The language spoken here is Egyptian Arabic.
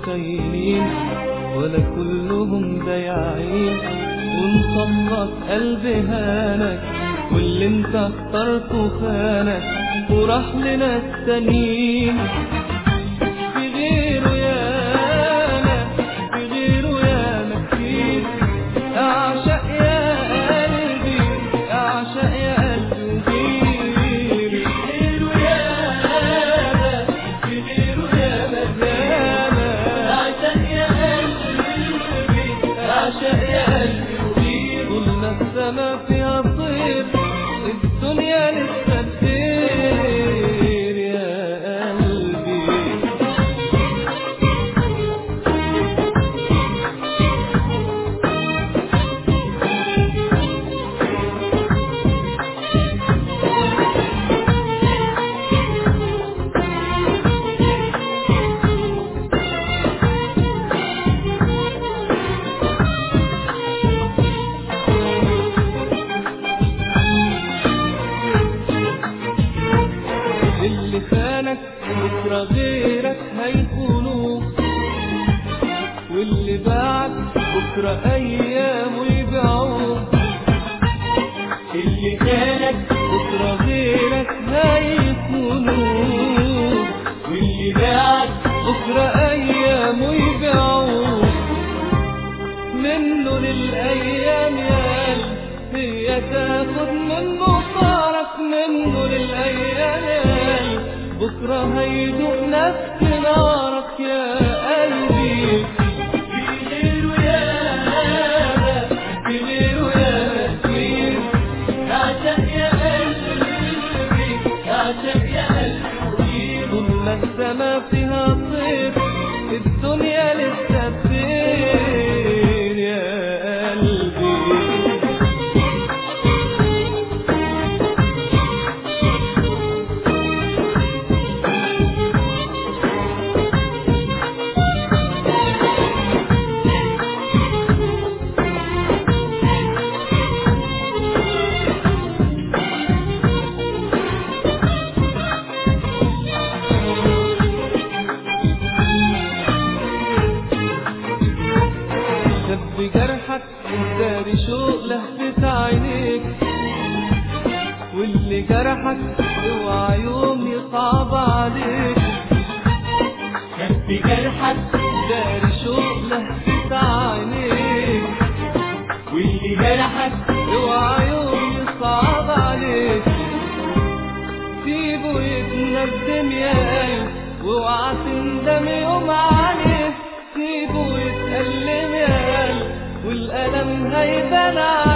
خاينين ولا كلهم ضايعين ونصمت قلب هانك واللي انت اخترته خانك وراح لناس تانيين في غيره يانا في غيره يانا كتير اعشق يا قلبي اعشق يا قلبي وغيري في غيره يانا في غيره يانا يانا اعشق يا قلبي اعشق يا قلبي وغيري طول السما فيها طير الدنيا لسه بخير يا قلبي اللي خانك بكرة غيرك هيخونوك واللي باعك بكرة أيامه يبيعوك اللي خانك بكرة غيرك هيخونوك واللي باعك بكرة أيامه يبيعوك منه للأيام يا قلب هي تاخد منه طارك منه للأيام يا قلب بكرة هيدوق نفس نارك يا قلبي في غيره يا في غيره يا كتير عشق يا قلبي عشق يا قلبي طول ما السما فيها طير الدنيا لسه بخير يا قلبي شب جرحك داري شوق لهفة عينيك واللي جرحك اوعى يوم يصعب عليك شب جرحك داري شوق لهفة عينيك واللي جرحك اوعى يوم يصعب عليك سيبه يتندم يا قلب واوعى تندم يوم عليه سيبه يتألم يا قلب والألم هيبان عليه